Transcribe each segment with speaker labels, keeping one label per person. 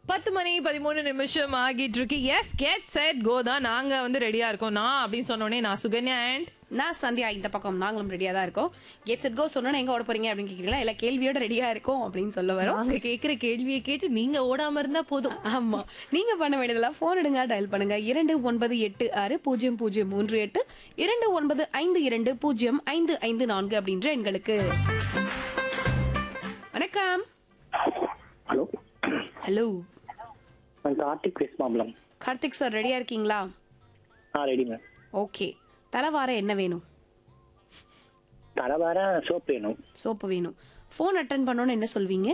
Speaker 1: பத்து மணி பதிமூணு நிமிஷம் ஆகிட்டு இருக்கு எஸ் கெட் செட் கோ தான் நாங்க வந்து ரெடியா இருக்கோம் நான் அப்படின்னு சொன்னோடனே நான் சுகன்யா அண்ட்
Speaker 2: நான் சந்தியா இந்த பக்கம் நாங்களும் ரெடியா தான் இருக்கோம் கெட் செட் கோ சொன்னா எங்க ஓட போறீங்க அப்படின்னு கேக்குறீங்களா இல்ல கேள்வியோட ரெடியா இருக்கோம் அப்படின்னு சொல்ல வரோம்
Speaker 1: நாங்க கேக்குற கேள்வியை கேட்டு நீங்க ஓடாம இருந்தா போதும்
Speaker 2: ஆமா நீங்க பண்ண வேண்டியதெல்லாம் போன் எடுங்க டயல் பண்ணுங்க இரண்டு ஒன்பது எட்டு ஆறு பூஜ்ஜியம் பூஜ்ஜியம் மூன்று எட்டு இரண்டு ஒன்பது ஐந்து இரண்டு பூஜ்ஜியம் ஐந்து ஐந்து நான்கு அப்படின்ற எண்களுக்கு வணக்கம்
Speaker 3: ஹலோ
Speaker 2: ஹலோ
Speaker 3: நான் கார்த்திக் வெஸ்ட் மாம்பலம்
Speaker 2: கார்த்திக் சார் ரெடியா இருக்கீங்களா
Speaker 3: ஆ ரெடி மேம்
Speaker 2: ஓகே தலைவார என்ன வேணும்
Speaker 3: தர வார சோப் வேணும்
Speaker 2: சோப்பு வேணும் ஃபோன் அட்டன் பண்ணோன்னு என்ன சொல்வீங்க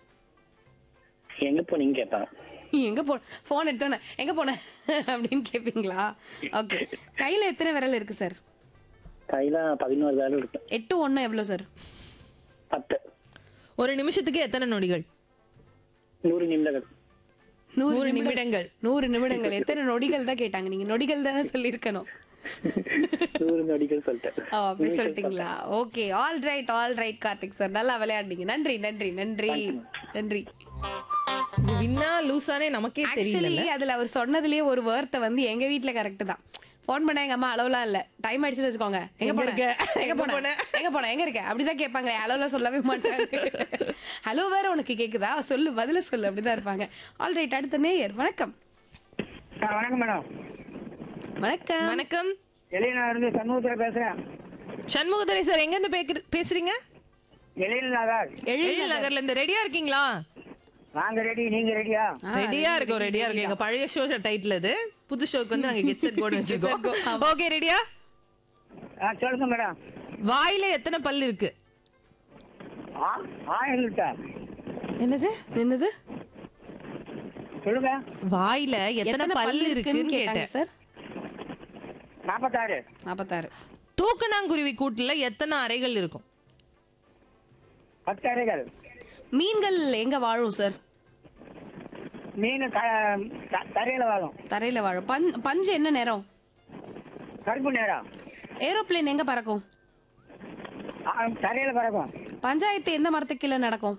Speaker 3: எங்க போனீங்க கேட்பேன்
Speaker 2: எங்க போ ஃபோன் எடுத்தோன்னே எங்க போன அப்படின்னு கேட்பீங்களா ஓகே கையில எத்தனை விரல் இருக்கு சார்
Speaker 3: கையில பதினோரு வேலை இருக்கு
Speaker 2: எட்டு ஒன்று எவ்வளோ சார்
Speaker 3: பத்து
Speaker 1: ஒரு நிமிஷத்துக்கு எத்தனை நொடிகள்
Speaker 3: நூறு நிமிடங்கள்
Speaker 1: நூறு நிமிடங்கள்
Speaker 2: நூறு நிமிடங்கள் எத்தனை நொடிகள் தான் கேட்டாங்க நீங்க நொடிகள் தானே சொல்லியிருக்கணும்
Speaker 3: நூறு நொடிகள் சொல்லிட்டேன்
Speaker 2: ஓ அப்படி சொல்லிட்டீங்களா okay all right all right Karthik sir நல்லா விளையாடுனீங்க நன்றி நன்றி நன்றி நன்றி
Speaker 1: வின்னா லூசானே நமக்கே தெரியல
Speaker 2: ஆக்சுவலி அதுல அவர் சொன்னதுலயே ஒரு வார்த்தை வந்து எங்க வீட்ல கரெக்ட் தான் ஃபோன் பண்ண எங்க அம்மா அளவுலாம் இல்ல டைம் ஆயிடுச்சுன்னு வச்சுக்கோங்க எங்க
Speaker 1: எங்க
Speaker 2: போன
Speaker 1: இருக்க?
Speaker 2: எங்க
Speaker 1: எங்க
Speaker 2: போன
Speaker 1: போன?
Speaker 2: எங்க போன எங்க இருக்க அப்படிதான் கேட்பாங்க அளவுல சொல்லவே மாட்டாங்க ஹலோ வேற உனக்கு கேக்குதா சொல்லு பதில சொல்லு அப்படிதான் இருப்பாங்க ஆல் ரைட் அடுத்த நேயர் வணக்கம்
Speaker 4: வணக்கம் மேடம்
Speaker 2: வணக்கம்
Speaker 1: வணக்கம்
Speaker 4: எலினா இருந்து சண்முகத்துல பேசுறேன்
Speaker 1: சண்முகதுரை சார் எங்க இருந்து பேக்கு- பேசுறீங்க
Speaker 4: எழில் நகர்
Speaker 2: எழில்
Speaker 1: எழில் நகர்ல இருந்து ரெடியா இருக்கீங்களா
Speaker 4: நாங்க ரெடி நீங்க ரெடியா
Speaker 2: ஆ,
Speaker 1: ரெடியா இருக்கோம் ரெடியா இருக்கோம் எங்க பழைய ஷோ டைட்டில் இது புது ஷோக்கு வந்து நாங்க கெட் செட் கோட் வச்சிருக்கோம் ஓகே ரெடியா
Speaker 4: ஆ சொல்லுங்க மேடம்
Speaker 1: வாயில எத்தனை பல் இருக்கு
Speaker 4: ஆ ஆயிரம்
Speaker 1: என்னது
Speaker 2: என்னது
Speaker 4: சொல்லுங்க
Speaker 1: வாயில எத்தனை பல் இருக்குன்னு
Speaker 2: கேட்டாங்க
Speaker 1: கேட்டேன்
Speaker 2: சார்
Speaker 4: நாற்பத்தாறு
Speaker 2: நாற்பத்தாறு
Speaker 1: தூக்கணாங்குருவி கூட்டுல எத்தனை அறைகள் இருக்கும்
Speaker 4: பத்து அறைகள்
Speaker 2: மீன்கள் எங்க வாழும் சார்
Speaker 4: மீன் க- த- தரையில வாழும்
Speaker 2: தரையில வாழும் பஞ் பஞ்சு என்ன நேரம்
Speaker 4: கருப்பு நேரம்
Speaker 2: ஏரோப்ளேன் எங்க பறக்கும்
Speaker 4: ஆ, தரையில பறக்கும்
Speaker 2: பஞ்சாயத்து எந்த மரத்துக்கு கீழே நடக்கும்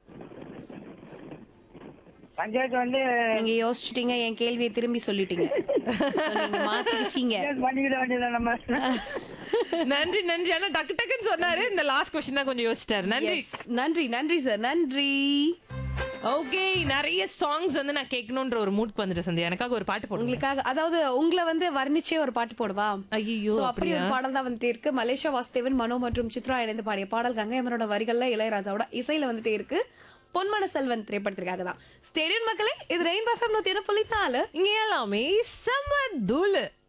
Speaker 4: பஞ்சாயத்து வந்து
Speaker 2: நீங்க யோசிச்சிட்டீங்க என் கேள்வியை திரும்பி சொல்லிட்டீங்க So, நீங்க மாற்றிக்கிச்சீங்க
Speaker 4: பண்ணிக்கிட வேண்டியது நம்ம
Speaker 1: நன்றி நன்றி ஆனா டக்கு டக்குன்னு சொன்னாரு இந்த லாஸ்ட் கொஸ்டின் தான் கொஞ்சம் யோசிச்சிட்டாரு நன்றி
Speaker 2: Yes. நன்றி நன்றி சார் நன்றி
Speaker 1: ஓகே நிறைய சாங்ஸ் வந்து நான் கேட்கணும்ன்ற ஒரு மூட் வந்துட்டு சந்தியா எனக்காக ஒரு பாட்டு போடுங்க
Speaker 2: உங்களுக்காக அதாவது உங்களை வந்து வர்ணிச்சே ஒரு பாட்டு போடுவா
Speaker 1: ஐயோ
Speaker 2: So, அப்படி ஒரு பாடல் தான் வந்துட்டே இருக்கு மலேசியா வாசுதேவன் மனோ மற்றும் சித்ரா இணைந்து பாடிய பாடல் கங்கையமரோட வரிகள்ல இளையராஜாவோட இசையில வந்துட்டே இருக்கு பொன்மன செல்வன் திரைப்படத்திற்காக தான் ஸ்டேடியம் மக்களே இது ரெயின் பஃபம் நூத்தி ஏழு புள்ளி நாலு
Speaker 1: இங்க எல்லாமே செம்ம தூளு